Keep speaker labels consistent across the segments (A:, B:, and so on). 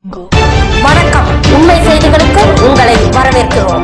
A: வணக்கம் உண்மை செய்திகளுக்கு உங்களை வரவேற்கிறோம்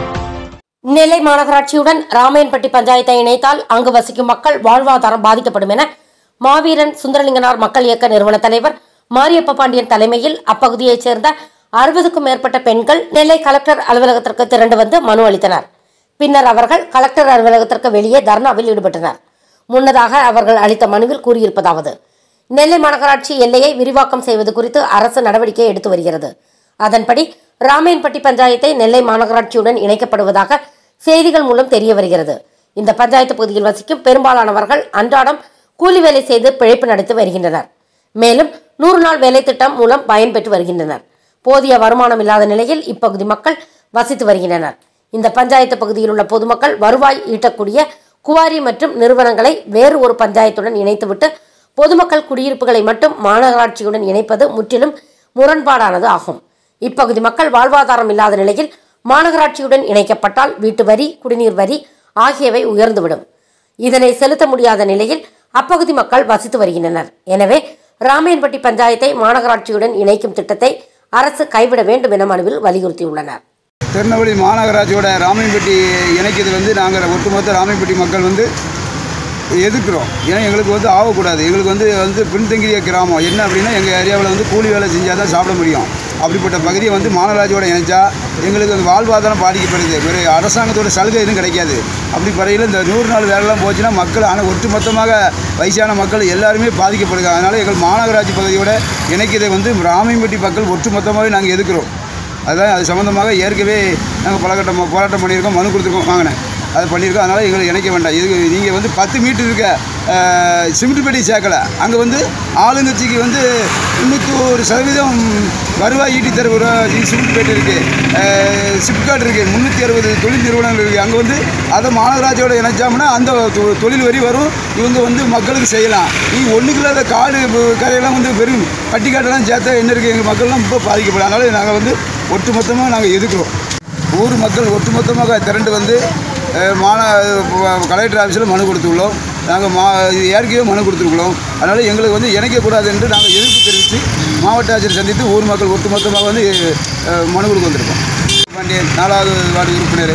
A: நெல்லை மாநகராட்சியுடன் ராமையன்பட்டி பஞ்சாயத்தை இணைத்தால் அங்கு வசிக்கும் மக்கள் வாழ்வாதாரம் பாதிக்கப்படும் என மாவீரன் சுந்தரலிங்கனார் மக்கள் இயக்க நிறுவன தலைவர் மாரியப்ப பாண்டியன் தலைமையில் அப்பகுதியைச் சேர்ந்த அறுபதுக்கும் மேற்பட்ட பெண்கள் நெல்லை கலெக்டர் அலுவலகத்திற்கு திரண்டு வந்து மனு அளித்தனர் பின்னர் அவர்கள் கலெக்டர் அலுவலகத்திற்கு வெளியே தர்ணாவில் ஈடுபட்டனர் முன்னதாக அவர்கள் அளித்த மனுவில் கூறியிருப்பதாவது நெல்லை மாநகராட்சி எல்லையை விரிவாக்கம் செய்வது குறித்து அரசு நடவடிக்கை எடுத்து வருகிறது அதன்படி ராமையன்பட்டி பஞ்சாயத்தை நெல்லை மாநகராட்சியுடன் இணைக்கப்படுவதாக செய்திகள் மூலம் தெரிய வருகிறது இந்த பஞ்சாயத்து பகுதியில் வசிக்கும் பெரும்பாலானவர்கள் அன்றாடம் கூலி வேலை செய்து பிழைப்பு நடத்தி வருகின்றனர் மேலும் நூறு நாள் வேலை திட்டம் மூலம் பயன்பெற்று வருகின்றனர் போதிய வருமானம் இல்லாத நிலையில் இப்பகுதி மக்கள் வசித்து வருகின்றனர் இந்த பஞ்சாயத்து பகுதியில் உள்ள பொதுமக்கள் வருவாய் ஈட்டக்கூடிய குவாரி மற்றும் நிறுவனங்களை வேறு ஒரு பஞ்சாயத்துடன் இணைத்துவிட்டு பொதுமக்கள் குடியிருப்புகளை மட்டும் மாநகராட்சியுடன் இணைப்பது முற்றிலும் முரண்பாடானது ஆகும் இப்பகுதி மக்கள் வாழ்வாதாரம் இல்லாத நிலையில் மாநகராட்சியுடன் இணைக்கப்பட்டால் வீட்டு வரி குடிநீர் வரி ஆகியவை உயர்ந்துவிடும் இதனை செலுத்த முடியாத நிலையில் அப்பகுதி மக்கள் வசித்து வருகின்றனர் எனவே ராமையன்பட்டி பஞ்சாயத்தை மாநகராட்சியுடன் இணைக்கும் திட்டத்தை அரசு கைவிட வேண்டும் என மனுவில் வலியுறுத்தியுள்ளனர்
B: திருநெல்வேலி மாநகராட்சியோட ராமையன்பட்டி இணைக்கிறது வந்து நாங்கள் ஒட்டுமொத்த ராமையன்பட்டி மக்கள் வந்து எதிர்க்கிறோம் ஏன்னா எங்களுக்கு வந்து ஆகக்கூடாது எங்களுக்கு வந்து வந்து பின்தங்கிய கிராமம் என்ன அப்படின்னா எங்கள் ஏரியாவில் வந்து கூலி வேலை செஞ்சால் தான் சாப்பிட முடியும் அப்படிப்பட்ட பகுதியை வந்து மாநகராட்சியோட இணைச்சா எங்களுக்கு அந்த வாழ்வாதாரம் பாதிக்கப்படுது வேறு அரசாங்கத்தோட சலுகை எதுவும் கிடைக்காது அப்படி பறையில் இந்த நூறு நாள் வேலைலாம் போச்சுன்னா மக்கள் ஆனால் ஒட்டுமொத்தமாக வயசான மக்கள் எல்லாருமே பாதிக்கப்படுங்க அதனால் எங்கள் மாநகராட்சி பகுதியோட இணைக்கிறதை வந்து ராமையன்பட்டி மக்கள் ஒட்டுமொத்தமாகவே நாங்கள் எதிர்க்கிறோம் அதான் அது சம்மந்தமாக ஏற்கனவே நாங்கள் பலகட்டம் போராட்டம் பண்ணியிருக்கோம் மனு கொடுத்துருக்கோம் வாங்கினேன் அது பண்ணியிருக்கோம் அதனால் எங்களுக்கு இணைக்க வேண்டாம் இது நீங்கள் வந்து பத்து மீட்டர் இருக்க அஹ், சிமெண்ட் பெட்டி சேர்க்கலை அங்கே வந்து ஆளுங்கட்சிக்கு வந்து தொண்ணூத்தோரு சதவீதம் வருவாய் ஈட்டி தருகிற சிமெண்ட் பெட்டி இருக்குது சிப்காட் இருக்குது முந்நூற்றி அறுபது தொழில் நிறுவனங்கள் இருக்குது அங்கே வந்து அதை மாநகராட்சியோட இணைச்சாங்கன்னா அந்த தொ- தொழில் வரி வரும் இவங்க வந்து மக்களுக்கு செய்யலாம் நீ ஒன்றுக்கு இல்லாத காடு பு- கரையெல்லாம் வந்து வெறும் பட்டிக்காட்டெல்லாம் சேர்த்தா என்ன இருக்குது எங்கள் மக்கள்லாம் ரொம்ப பாதிக்கப்படும் அதனால் நாங்கள் வந்து ஒட்டுமொத்தமாக நாங்கள் எதுக்குறோம் ஊர் மக்கள் ஒட்டுமொத்தமாக திரண்டு வந்து அஹ், மாந அஹ், கலெக்டர் ஆஃபீஸில் மனு கொடுத்துள்ளோம் நாங்கள் மா இது ஏற்கனவே மனு கொடுத்துருக்குறோம் அதனால் எங்களுக்கு வந்து இணைக்கக்கூடாது என்று நாங்கள் எதிர்ப்பு தெரிவித்து மாவட்ட ஆட்சியர் சந்தித்து ஊர் மக்கள் ஒட்டுமொத்தமாக வந்து அஹ், மனு கொடுக்க வந்திருக்கோம் பாண்டியன் நாலாவது வார்டு உறுப்பினர்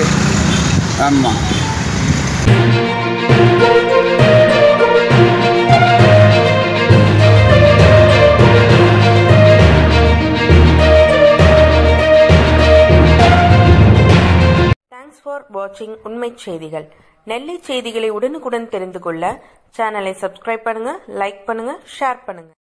B: ஆமாம்
C: தேங்க்ஸ் ஃபார் வாட்சிங் உண்மை செய்திகள் நெல்லை செய்திகளை உடனுக்குடன் தெரிந்து கொள்ள சேனலை சப்ஸ்கிரைப் பண்ணுங்க லைக் பண்ணுங்க ஷேர் பண்ணுங்க